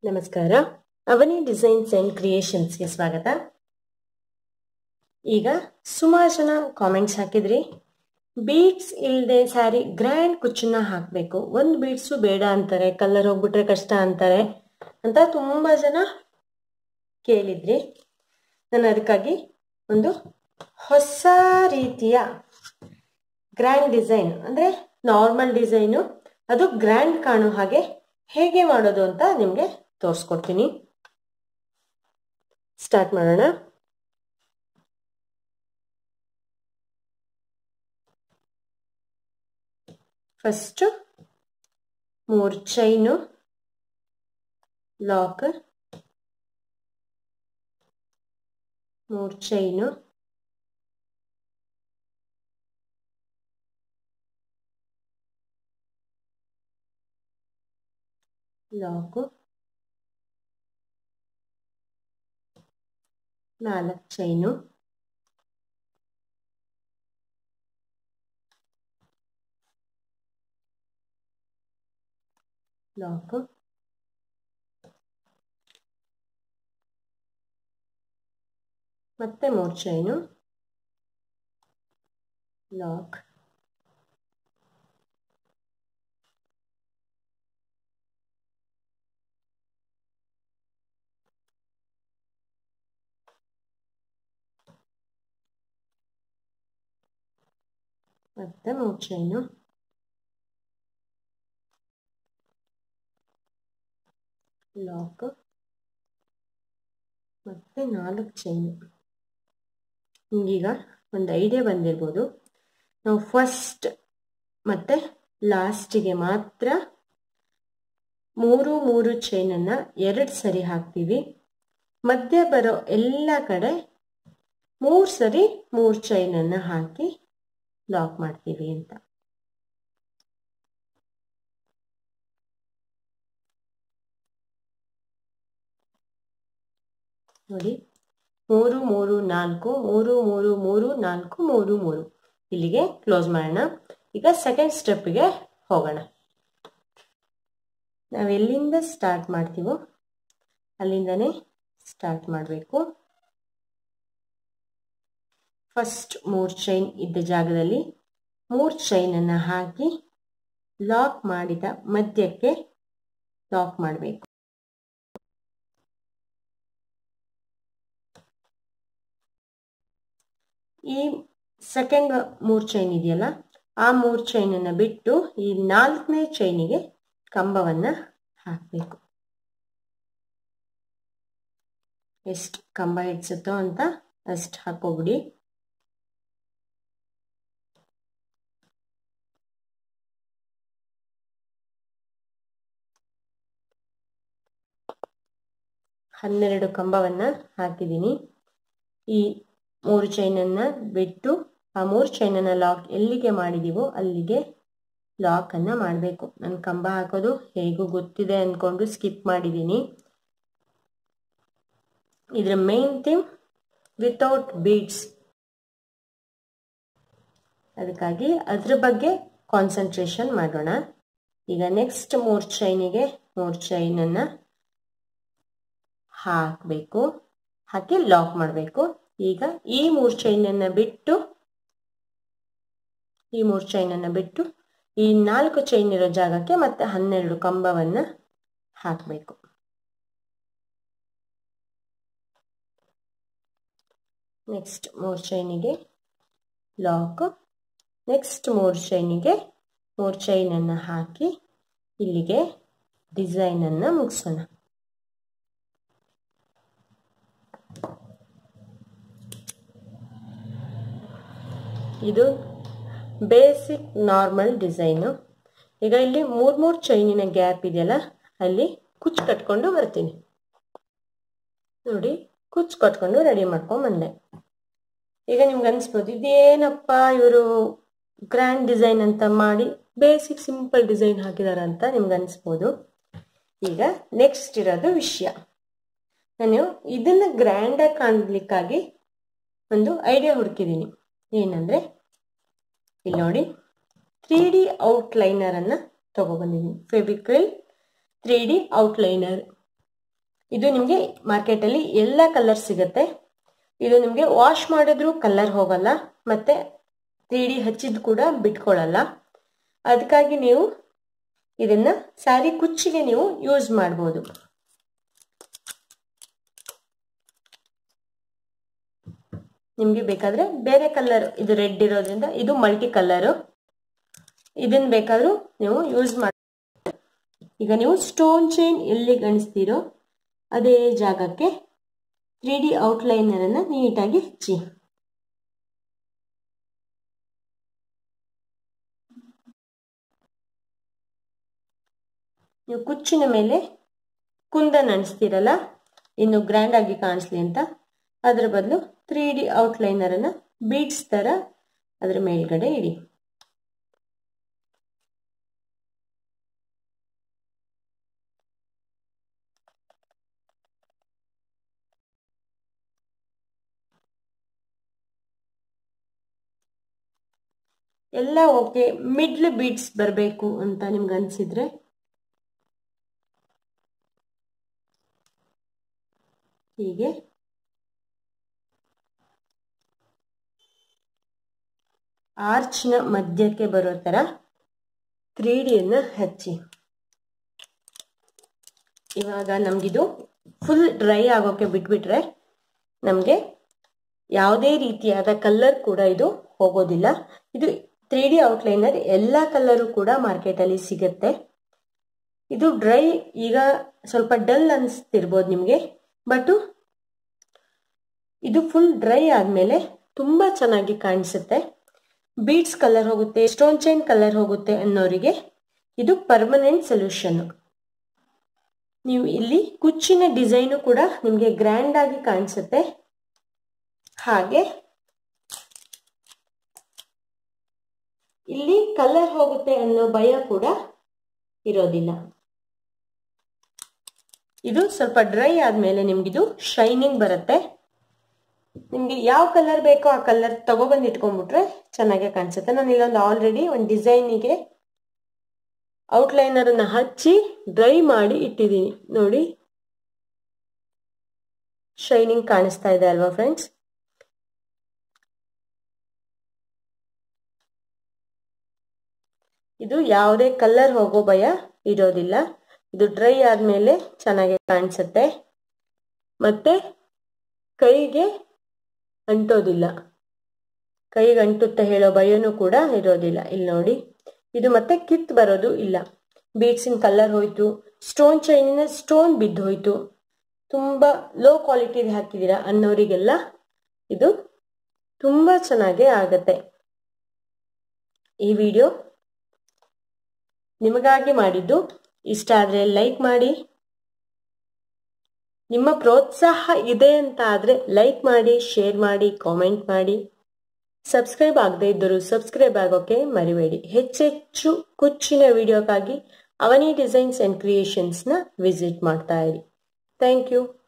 ನಮಸ್ಕಾರ ಅವನಿ designs and ಕ್ರಿಯೇಷನ್ಸ್ಗೆ ಸ್ವಾಗತ ಈಗ ಸುಮಾರು ಜನ ಕಾಮೆಂಟ್ಸ್ ಹಾಕಿದ್ರಿ ಬೀಡ್ಸ್ ಇಲ್ಲದೆ ಸ್ಯಾರಿ ಗ್ರ್ಯಾಂಡ್ ಕುಚ್ಚನ್ನ ಹಾಕಬೇಕು ಒಂದು ಬೀಡ್ಸು ಬೇಡ ಅಂತಾರೆ ಕಲರ್ ಹೋಗ್ಬಿಟ್ರೆ ಕಷ್ಟ ಅಂತಾರೆ ಅಂತ ತುಂಬ ಜನ ಕೇಳಿದ್ರಿ ನಾನು ಅದಕ್ಕಾಗಿ ಒಂದು ಹೊಸ ರೀತಿಯ ಗ್ರ್ಯಾಂಡ್ ಡಿಸೈನ್ ಅಂದರೆ ನಾರ್ಮಲ್ ಡಿಸೈನು ಅದು ಗ್ರ್ಯಾಂಡ್ ಕಾಣೋ ಹಾಗೆ ಹೇಗೆ ಮಾಡೋದು ಅಂತ ನಿಮಗೆ ತೋರಿಸ್ಕೊಡ್ತೀನಿ ಸ್ಟಾರ್ಟ್ ಮಾಡೋಣ ಫಸ್ಟು ಮೂರು ಚೈನು ಲಾಕ್ ಮೂರು ಚೈನು ಲಾಕು ನಾಲ್ಕು ಚೈನು ಲಾಕು ಮತ್ತೆ ಮೂರು ಚೈನು ಲಾಕ್ ಮತ್ತೆ ಮೂರು ಚೈನು ಲಾಕ್ ಮತ್ತೆ ನಾಲ್ಕು ಚೈನು ನಿಮಗೀಗ ಒಂದು ಐಡಿಯಾ ಬಂದಿರ್ಬೋದು ನಾವು ಫಸ್ಟ್ ಮತ್ತು ಲಾಸ್ಟಿಗೆ ಮಾತ್ರ ಮೂರು ಮೂರು ಚೈನನ್ನು ಎರಡು ಸರಿ ಹಾಕ್ತೀವಿ ಮಧ್ಯ ಬರೋ ಎಲ್ಲ ಕಡೆ ಮೂರು ಸರಿ ಮೂರು ಚೈನನ್ನು ಹಾಕಿ ಲಾಕ್ ಮಾಡ್ತೀವಿ ಅಂತ ನೋಡಿ ಮೂರು ಮೂರು ನಾಲ್ಕು ಮೂರು ಮೂರು ಮೂರು ನಾಲ್ಕು ಮೂರು ಮೂರು ಇಲ್ಲಿಗೆ ಕ್ಲೋಸ್ ಮಾಡೋಣ ಈಗ ಸೆಕೆಂಡ್ ಸ್ಟೆಪ್ಗೆ ಹೋಗೋಣ ನಾವು ಎಲ್ಲಿಂದ ಸ್ಟಾರ್ಟ್ ಮಾಡ್ತೀವೋ ಅಲ್ಲಿಂದನೇ ಸ್ಟಾರ್ಟ್ ಮಾಡಬೇಕು ಫಸ್ಟ್ ಮೂರು ಚೈನ್ ಇದ್ದ ಜಾಗದಲ್ಲಿ ಮೂರು ಚೈನನ್ನು ಹಾಕಿ ಲಾಕ್ ಮಾಡಿದ ಮಧ್ಯಕ್ಕೆ ಲಾಕ್ ಮಾಡಬೇಕು ಈ ಸೆಕೆಂಡ್ ಮೂರು ಚೈನ್ ಇದೆಯಲ್ಲ ಆ ಮೂರು ಚೈನನ್ನು ಬಿಟ್ಟು ಈ ನಾಲ್ಕನೇ ಚೈನಿಗೆ ಕಂಬವನ್ನು ಹಾಕಬೇಕು ಎಷ್ಟು ಕಂಬ ಹಿಡ್ಸುತ್ತೋ ಅಂತ ಅಷ್ಟು ಹಾಕೋಬಿಡಿ ಹನ್ನೆರಡು ಕಂಬವನ್ನು ಹಾಕಿದ್ದೀನಿ ಈ ಮೂರು ಚೈನನ್ನು ಬಿಟ್ಟು ಆ ಮೂರು ಚೈನನ್ನು ಲಾಕ್ ಎಲ್ಲಿಗೆ ಮಾಡಿದೀವೋ ಅಲ್ಲಿಗೆ ಲಾಕನ್ನು ಮಾಡಬೇಕು ನಾನು ಕಂಬ ಹಾಕೋದು ಹೇಗೂ ಗೊತ್ತಿದೆ ಅಂದ್ಕೊಂಡು ಸ್ಕಿಪ್ ಮಾಡಿದ್ದೀನಿ ಇದರ ಮೇನ್ ಥೀಮ್ ವಿತೌಟ್ ಬೀಡ್ಸ್ ಅದಕ್ಕಾಗಿ ಅದ್ರ ಬಗ್ಗೆ ಕಾನ್ಸಂಟ್ರೇಷನ್ ಮಾಡೋಣ ಈಗ ನೆಕ್ಸ್ಟ್ ಮೂರು ಚೈನಿಗೆ ಮೂರು ಚೈನನ್ನು ಹಾಕಬೇಕು ಹಾಕಿ ಲಾಕ್ ಮಾಡಬೇಕು ಈಗ ಈ ಮೂರು ಚೈನನ್ನು ಬಿಟ್ಟು ಈ ಮೂರು ಚೈನನ್ನು ಬಿಟ್ಟು ಈ ನಾಲ್ಕು ಚೈನ್ ಇರೋ ಜಾಗಕ್ಕೆ ಮತ್ತೆ ಹನ್ನೆರಡು ಕಂಬವನ್ನು ಹಾಕಬೇಕು ನೆಕ್ಸ್ಟ್ ಮೂರು ಚೈನಿಗೆ ಲಾಕ್ ನೆಕ್ಸ್ಟ್ ಮೂರು ಚೈನಿಗೆ ಮೂರು ಚೈನನ್ನು ಹಾಕಿ ಇಲ್ಲಿಗೆ ಡಿಸೈನನ್ನು ಮುಗಿಸೋಣ ಇದು ಬೇಸಿಕ್ ನಾರ್ಮಲ್ ಡಿಸೈನು ಈಗ ಇಲ್ಲಿ ಮೂರು ಮೂರು ಚೈನಿನ ಗ್ಯಾಪ್ ಇದೆಯಲ್ಲ ಅಲ್ಲಿ ಕುಚ್ಚು ಕಟ್ಕೊಂಡು ಬರ್ತೀನಿ ನೋಡಿ ಕುಚ್ಚು ಕಟ್ಕೊಂಡು ರೆಡಿ ಮಾಡ್ಕೊಂಡು ಬಂದೆ ಈಗ ನಿಮ್ಗೆ ಅನಿಸ್ಬೋದು ಇದೇನಪ್ಪ ಇವರು ಗ್ರ್ಯಾಂಡ್ ಡಿಸೈನ್ ಅಂತ ಮಾಡಿ ಬೇಸಿಕ್ ಸಿಂಪಲ್ ಡಿಸೈನ್ ಹಾಕಿದಾರ ಅಂತ ನಿಮ್ಗೆ ಅನಿಸ್ಬೋದು ಈಗ ನೆಕ್ಸ್ಟ್ ಇರೋದು ವಿಷಯ ನಾನು ಇದನ್ನ ಗ್ರ್ಯಾಂಡಾಗಿ ಕಾಣಲಿಕ್ಕಾಗಿ ಒಂದು ಐಡಿಯಾ ಹುಡುಕಿದ್ದೀನಿ ಏನಂದರೆ ಇಲ್ಲಿ ನೋಡಿ ತ್ರೀ ಡಿ ಔಟ್ಲೈನರನ್ನು ತೊಗೊಬಂದಿದ್ದೀನಿ ಫೆವಿಕ್ವಿಲ್ ತ್ರೀ ಡಿ ಔಟ್ಲೈನರ್ ಇದು ನಿಮಗೆ ಮಾರ್ಕೆಟಲ್ಲಿ ಎಲ್ಲ ಕಲರ್ ಸಿಗುತ್ತೆ ಇದು ನಿಮಗೆ ವಾಶ್ ಮಾಡಿದ್ರೂ ಕಲರ್ ಹೋಗಲ್ಲ ಮತ್ತೆ ತ್ರೀ ಡಿ ಹಚ್ಚಿದ್ ಕೂಡ ಬಿಟ್ಕೊಳ್ಳಲ್ಲ ಅದಕ್ಕಾಗಿ ನೀವು ಇದನ್ನ ಸ್ಯಾರಿ ಕುಚ್ಚಿಗೆ ನೀವು ಯೂಸ್ ಮಾಡ್ಬೋದು ನಿಮಗೆ ಬೇಕಾದ್ರೆ ಬೇರೆ ಕಲರ್ ಇದು ರೆಡ್ ಇರೋದ್ರಿಂದ ಇದು ಮಲ್ಟಿ ಕಲರು ಇದನ್ನ ಬೇಕಾದ್ರೂ ನೀವು ಯೂಸ್ ಮಾಡಿ ಈಗ ನೀವು ಸ್ಟೋನ್ ಚೈನ್ ಎಲ್ಲಿ ಗಣಿಸ್ತೀರೋ ಅದೇ ಜಾಗಕ್ಕೆ ತ್ರೀ ಡಿ ಔಟ್ಲೈನರ್ ಅನ್ನ ನೀಟಾಗಿ ಹಚ್ಚಿ ನೀವು ಕುಚ್ಚಿನ ಮೇಲೆ ಕುಂದನ್ ಅಣಿಸ್ತೀರಲ್ಲ ಇನ್ನು ಗ್ರ್ಯಾಂಡ್ ಆಗಿ ಕಾಣಿಸ್ಲಿ ಅಂತ ಅದ್ರ ಬದಲು ತ್ರೀ ಡಿ ಔಟ್ಲೈನರ್ ಅನ್ನ ಬೀಡ್ಸ್ ತರ ಅದ್ರ ಮೇಲ್ಗಡೆ ಇಡಿ ಎಲ್ಲ ಓಕೆ ಮಿಡ್ಲ್ ಬೀಡ್ಸ್ ಬರಬೇಕು ಅಂತ ನಿಮ್ಗೆ ಅನ್ಸಿದ್ರೆ ಹೀಗೆ ಆರ್ಚ್ನ ಮಧ್ಯಕ್ಕೆ ಬರೋ ಥರ ತ್ರೀ ಡಿಯನ್ನು ಹಚ್ಚಿ ಇವಾಗ ನಮಗಿದು ಫುಲ್ ಡ್ರೈ ಆಗೋಕೆ ಬಿಟ್ಬಿಟ್ರೆ ನಮಗೆ ಯಾವುದೇ ರೀತಿಯಾದ ಕಲರ್ ಕೂಡ ಇದು ಹೋಗೋದಿಲ್ಲ ಇದು ತ್ರೀ ಡಿ ಔಟ್ಲೈನರ್ ಎಲ್ಲ ಕಲರು ಕೂಡ ಮಾರ್ಕೆಟಲ್ಲಿ ಸಿಗುತ್ತೆ ಇದು ಡ್ರೈ ಈಗ ಸ್ವಲ್ಪ ಡಲ್ ಅನಿಸ್ತಿರ್ಬೋದು ನಿಮಗೆ ಬಟ್ ಇದು ಫುಲ್ ಡ್ರೈ ಆದಮೇಲೆ ತುಂಬ ಚೆನ್ನಾಗಿ ಕಾಣಿಸುತ್ತೆ ಬೀಡ್ಸ್ ಕಲರ್ ಹೋಗುತ್ತೆ ಸ್ಟೋನ್ ಚೈನ್ ಕಲರ್ ಹೋಗುತ್ತೆ ಅನ್ನೋರಿಗೆ ಇದು ಪರ್ಮನೆಂಟ್ ಸೊಲ್ಯೂಷನ್ ನೀವು ಇಲ್ಲಿ ಕುಚ್ಚಿನ ಡಿಸೈನು ಕೂಡ ನಿಮಗೆ ಗ್ರ್ಯಾಂಡ್ ಆಗಿ ಕಾಣಿಸುತ್ತೆ ಹಾಗೆ ಇಲ್ಲಿ ಕಲರ್ ಹೋಗುತ್ತೆ ಅನ್ನೋ ಭಯ ಕೂಡ ಇರೋದಿಲ್ಲ ಇದು ಸ್ವಲ್ಪ ಡ್ರೈ ಆದ್ಮೇಲೆ ನಿಮ್ಗಿದು ಶೈನಿಂಗ್ ಬರುತ್ತೆ ನಿಮ್ಗೆ ಯಾವ ಕಲರ್ ಬೇಕೋ ಆ ಕಲರ್ ತಗೊಬಂದು ಇಟ್ಕೊಂಡ್ಬಿಟ್ರೆ ಚೆನ್ನಾಗೆ ಕಾಣಿಸುತ್ತೆ ನಾನು ಇಲ್ಲೊಂದು ಆಲ್ರೆಡಿ ಒಂದು ಡಿಸೈನಿಗೆ ಔಟ್ಲೈನರ್ ಅನ್ನ ಹಚ್ಚಿ ಡ್ರೈ ಮಾಡಿ ಇಟ್ಟಿದ್ದೀನಿ ನೋಡಿ ಶೈನಿಂಗ್ ಕಾಣಿಸ್ತಾ ಇದೆ ಅಲ್ವಾ ಫ್ರೆಂಡ್ಸ್ ಇದು ಯಾವುದೇ ಕಲರ್ ಹೋಗೋ ಭಯ ಇರೋದಿಲ್ಲ ಇದು ಡ್ರೈ ಆದ್ಮೇಲೆ ಚೆನ್ನಾಗಿ ಕಾಣಿಸುತ್ತೆ ಮತ್ತೆ ಕೈಗೆ ಅಂಟೋದಿಲ್ಲ ಕೈಗೆ ಅಂಟುತ್ತೆ ಹೇಳೋ ಭಯನೂ ಕೂಡ ಇರೋದಿಲ್ಲ ಇಲ್ಲಿ ನೋಡಿ ಇದು ಮತ್ತೆ ಕಿತ್ ಬರೋದು ಇಲ್ಲ ಬೀಡ್ಸಿನ ಕಲರ್ ಹೋಯ್ತು ಸ್ಟೋನ್ ಚೈನಿನ ಸ್ಟೋನ್ ಬಿದ್ದು ಹೋಯ್ತು ತುಂಬ ಲೋ ಕ್ವಾಲಿಟಿದು ಹಾಕಿದ್ದೀರಾ ಅನ್ನೋರಿಗೆಲ್ಲ ಇದು ತುಂಬ ಚೆನ್ನಾಗೇ ಆಗತ್ತೆ ಈ ವಿಡಿಯೋ ನಿಮಗಾಗಿ ಮಾಡಿದ್ದು ಇಷ್ಟ ಆದರೆ ಲೈಕ್ ಮಾಡಿ ನಿಮ್ಮ ಪ್ರೋತ್ಸಾಹ ಇದೆ ಅಂತ ಆದರೆ ಲೈಕ್ ಮಾಡಿ ಶೇರ್ ಮಾಡಿ ಕಾಮೆಂಟ್ ಮಾಡಿ ಸಬ್ಸ್ಕ್ರೈಬ್ ಆಗದೇ ಇದ್ದರೂ ಸಬ್ಸ್ಕ್ರೈಬ್ ಆಗೋಕೆ ಮರಿಬೇಡಿ ಹೆಚ್ಚೆಚ್ಚು ಕುಚ್ಚಿನ ವಿಡಿಯೋಕ್ಕಾಗಿ ಅವನಿ ಡಿಸೈನ್ಸ್ ಆ್ಯಂಡ್ ಕ್ರಿಯೇಷನ್ಸ್ನ ವಿಸಿಟ್ ಮಾಡ್ತಾ ಇರಿ ಥ್ಯಾಂಕ್ ಯು